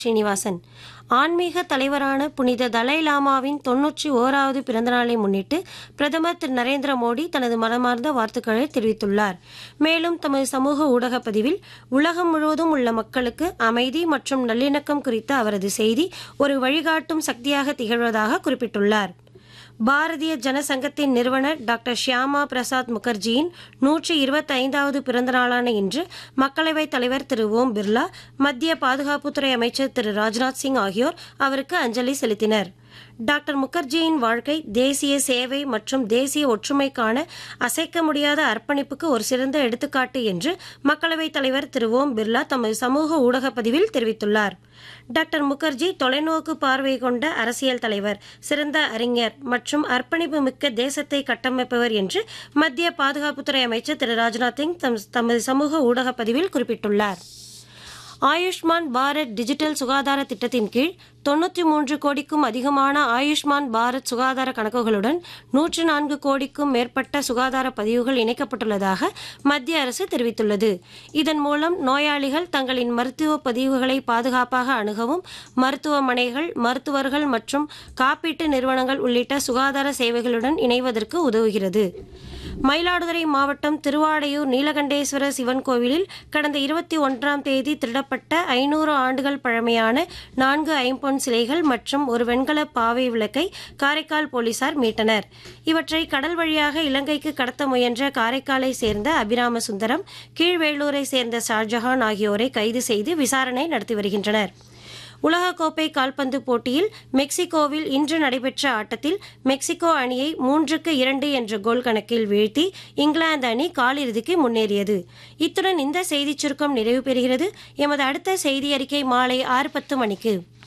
ஸ்ரீனிவாசன் ஆன்மீக தலைவரான புனித தலை லாமாவின் தொன்னூற்றி ஓராவது பிறந்தநாளை முன்னிட்டு பிரதமர் திரு நரேந்திர மோடி தனது மனமார்ந்த வாழ்த்துக்களை தெரிவித்துள்ளார் மேலும் தமது சமூக ஊடக பதிவில் உலகம் முழுவதும் உள்ள மக்களுக்கு அமைதி மற்றும் நல்லிணக்கம் குறித்த அவரது செய்தி ஒரு வழிகாட்டும் சக்தியாக திகழ்வதாக குறிப்பிட்டுள்ளார் பாரதிய ஜனசங்கத்தின் நிறுவனர் டாக்டர் ஷியாமா பிரசாத் முகர்ஜியின் நூற்றி இருபத்தி ஐந்தாவது பிறந்த நாளான இன்று மக்களவைத் தலைவர் திரு ஓம் பிர்லா மத்திய பாதுகாப்புத்துறை அமைச்சர் திரு ராஜ்நாத் சிங் ஆகியோர் அவருக்கு அஞ்சலி செலுத்தினர் டாக்டர் முகர்ஜியின் வாழ்க்கை தேசிய சேவை மற்றும் தேசிய ஒற்றுமைக்கான அசைக்க முடியாத அர்ப்பணிப்புக்கு ஒரு சிறந்த எடுத்துக்காட்டு என்று மக்களவைத் தலைவர் திரு ஓம் பிர்லா தமது சமூக ஊடக பதிவில் தெரிவித்துள்ளார் டாக்டர் முகர்ஜி தொலைநோக்கு பார்வை கொண்ட அரசியல் தலைவர் சிறந்த அறிஞர் மற்றும் அர்ப்பணிப்பு மிக்க தேசத்தை கட்டமைப்பவர் என்று மத்திய பாதுகாப்புத்துறை அமைச்சர் திரு ராஜ்நாத் சிங் தம் தமது சமூக ஊடக பதிவில் குறிப்பிட்டுள்ளார் ஆயுஷ்மான் பாரத் டிஜிட்டல் சுகாதார திட்டத்தின் கீழ் தொண்ணூற்றி மூன்று கோடிக்கும் அதிகமான ஆயுஷ்மான் பாரத் சுகாதார கணக்குகளுடன் நூற்று நான்கு கோடிக்கும் மேற்பட்ட சுகாதார பதிவுகள் இணைக்கப்பட்டுள்ளதாக மத்திய அரசு தெரிவித்துள்ளது இதன் மூலம் நோயாளிகள் தங்களின் மருத்துவ பதிவுகளை பாதுகாப்பாக அணுகவும் மருத்துவமனைகள் மருத்துவர்கள் மற்றும் காப்பீட்டு நிறுவனங்கள் உள்ளிட்ட சுகாதார சேவைகளுடன் இணைவதற்கு உதவுகிறது மயிலாடுதுறை மாவட்டம் திருவாடையூர் நீலகண்டேஸ்வர சிவன் கோவிலில் கடந்த இருபத்தி ஒன்றாம் தேதி திருடப்பட்ட ஐநூறு ஆண்டுகள் பழமையான நான்கு ஐம்பொன் சிலைகள் மற்றும் ஒரு வெண்கல பாவை விளக்கை காரைக்கால் போலீசார் மீட்டனர் இவற்றை கடல் வழியாக இலங்கைக்கு கடத்த முயன்ற காரைக்காலை சேர்ந்த அபிராம சுந்தரம் கீழ்வேளூரை சேர்ந்த ஷாஜஹான் ஆகியோரை கைது செய்து விசாரணை நடத்தி வருகின்றனர் உலகக்கோப்பை கால்பந்து போட்டியில் மெக்சிகோவில் இன்று நடைபெற்ற ஆட்டத்தில் மெக்சிகோ அணியை மூன்றுக்கு இரண்டு என்ற கோல் கணக்கில் வீழ்த்தி இங்கிலாந்து அணி காலிறுதிக்கு முன்னேறியது இத்துடன் இந்த செய்திச் சுருக்கம் நிறைவு பெறுகிறது எமது அடுத்த செய்தி அறிக்கை மாலை ஆறு பத்து மணிக்கு